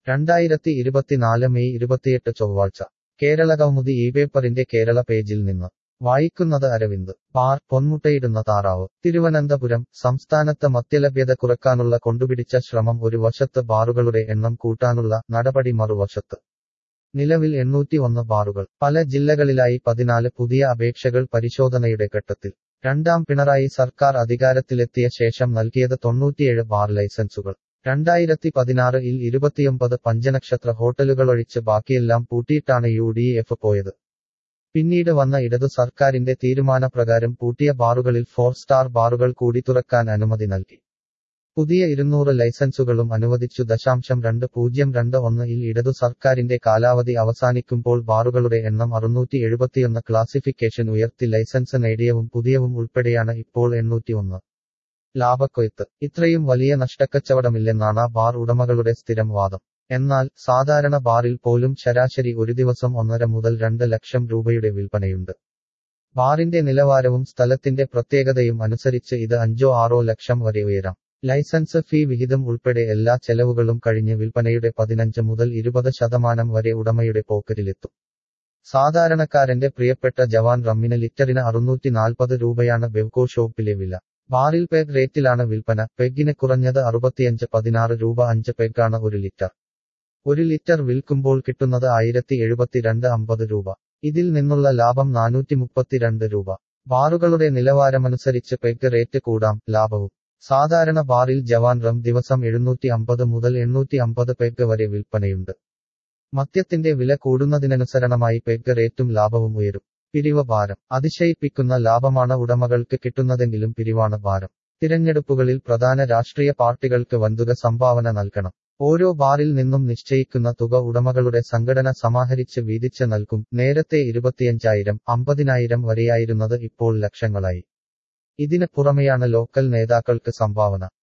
രണ്ടായിരത്തി ഇരുപത്തിനാല് മെയ് ഇരുപത്തിയെട്ട് ചൊവ്വാഴ്ച കേരള കൗമുദി ഈ പേപ്പറിന്റെ കേരള പേജിൽ നിന്ന് വായിക്കുന്നത് അരവിന്ദ് പാർ പൊന്മുട്ടയിടുന്ന താറാവ് തിരുവനന്തപുരം സംസ്ഥാനത്ത് മദ്യലഭ്യത കുറക്കാനുള്ള കൊണ്ടുപിടിച്ച ശ്രമം ഒരു വശത്ത് ബാറുകളുടെ എണ്ണം കൂട്ടാനുള്ള നടപടി മറുവശത്ത് നിലവിൽ എണ്ണൂറ്റി ഒന്ന് ബാറുകൾ പല ജില്ലകളിലായി പതിനാല് പുതിയ അപേക്ഷകൾ പരിശോധനയുടെ ഘട്ടത്തിൽ രണ്ടാം പിണറായി സർക്കാർ അധികാരത്തിലെത്തിയ ശേഷം നൽകിയത് തൊണ്ണൂറ്റിയേഴ് ബാർ ലൈസൻസുകൾ രണ്ടായിരത്തി പതിനാറിൽ ഇരുപത്തിയൊമ്പത് പഞ്ചനക്ഷത്ര ഹോട്ടലുകളൊഴിച്ച് ബാക്കിയെല്ലാം പൂട്ടിയിട്ടാണ് യു ഡി എഫ് പോയത് പിന്നീട് വന്ന ഇടതു സർക്കാരിന്റെ തീരുമാനപ്രകാരം പൂട്ടിയ ബാറുകളിൽ ഫോർ സ്റ്റാർ ബാറുകൾ കൂടി തുറക്കാൻ അനുമതി നൽകി പുതിയ ഇരുന്നൂറ് ലൈസൻസുകളും അനുവദിച്ചു ദശാംശം രണ്ട് പൂജ്യം രണ്ട് ഒന്ന് ഇൽ ഇടതു സർക്കാരിന്റെ കാലാവധി അവസാനിക്കുമ്പോൾ ബാറുകളുടെ എണ്ണം അറുന്നൂറ്റി എഴുപത്തിയൊന്ന് ക്ലാസിഫിക്കേഷൻ ഉയർത്തി ലൈസൻസ് നേടിയവും പുതിയവും ഉൾപ്പെടെയാണ് ഇപ്പോൾ എണ്ണൂറ്റിയൊന്ന് ലാഭക്കൊയ്ത്ത് ഇത്രയും വലിയ നഷ്ടക്കച്ചവടമില്ലെന്നാണ് ബാർ ഉടമകളുടെ സ്ഥിരം വാദം എന്നാൽ സാധാരണ ബാറിൽ പോലും ശരാശരി ഒരു ദിവസം ഒന്നര മുതൽ രണ്ട് ലക്ഷം രൂപയുടെ വിൽപ്പനയുണ്ട് ബാറിന്റെ നിലവാരവും സ്ഥലത്തിന്റെ പ്രത്യേകതയും അനുസരിച്ച് ഇത് അഞ്ചോ ആറോ ലക്ഷം വരെ ഉയരാം ലൈസൻസ് ഫീ വിഹിതം ഉൾപ്പെടെ എല്ലാ ചെലവുകളും കഴിഞ്ഞ് വിൽപ്പനയുടെ പതിനഞ്ച് മുതൽ ഇരുപത് ശതമാനം വരെ ഉടമയുടെ പോക്കറ്റിലെത്തും സാധാരണക്കാരന്റെ പ്രിയപ്പെട്ട ജവാൻ റമ്മിന് ലിറ്ററിന് അറുന്നൂറ്റി നാൽപ്പത് രൂപയാണ് ബെവ്കോ ഷോപ്പിലെ വില ബാറിൽ പെഗ് റേറ്റിലാണ് വിൽപ്പന പെഗിന് കുറഞ്ഞത് അറുപത്തിയഞ്ച് പതിനാറ് രൂപ അഞ്ച് പെഗാണ് ഒരു ലിറ്റർ ഒരു ലിറ്റർ വിൽക്കുമ്പോൾ കിട്ടുന്നത് ആയിരത്തി എഴുപത്തിരണ്ട് അമ്പത് രൂപ ഇതിൽ നിന്നുള്ള ലാഭം നാനൂറ്റി മുപ്പത്തിരണ്ട് രൂപ ബാറുകളുടെ നിലവാരമനുസരിച്ച് പെഗ് റേറ്റ് കൂടാം ലാഭവും സാധാരണ ബാറിൽ ജവാൻ റം ദിവസം എഴുന്നൂറ്റി അമ്പത് മുതൽ എണ്ണൂറ്റി അമ്പത് പെഗ് വരെ വിൽപ്പനയുണ്ട് മദ്യത്തിന്റെ വില കൂടുന്നതിനനുസരണമായി പെഗ് റേറ്റും ലാഭവും ഉയരും പിരിവ് ഭാരം അതിശയിപ്പിക്കുന്ന ലാഭമാണ് ഉടമകൾക്ക് കിട്ടുന്നതെങ്കിലും പിരിവാണ് ഭാരം തിരഞ്ഞെടുപ്പുകളിൽ പ്രധാന രാഷ്ട്രീയ പാർട്ടികൾക്ക് വൻതുക സംഭാവന നൽകണം ഓരോ ബാറിൽ നിന്നും നിശ്ചയിക്കുന്ന തുക ഉടമകളുടെ സംഘടന സമാഹരിച്ച് വീതിച്ച് നൽകും നേരത്തെ ഇരുപത്തിയഞ്ചായിരം അമ്പതിനായിരം വരെയായിരുന്നത് ഇപ്പോൾ ലക്ഷങ്ങളായി ഇതിന് പുറമെയാണ് ലോക്കൽ നേതാക്കൾക്ക് സംഭാവന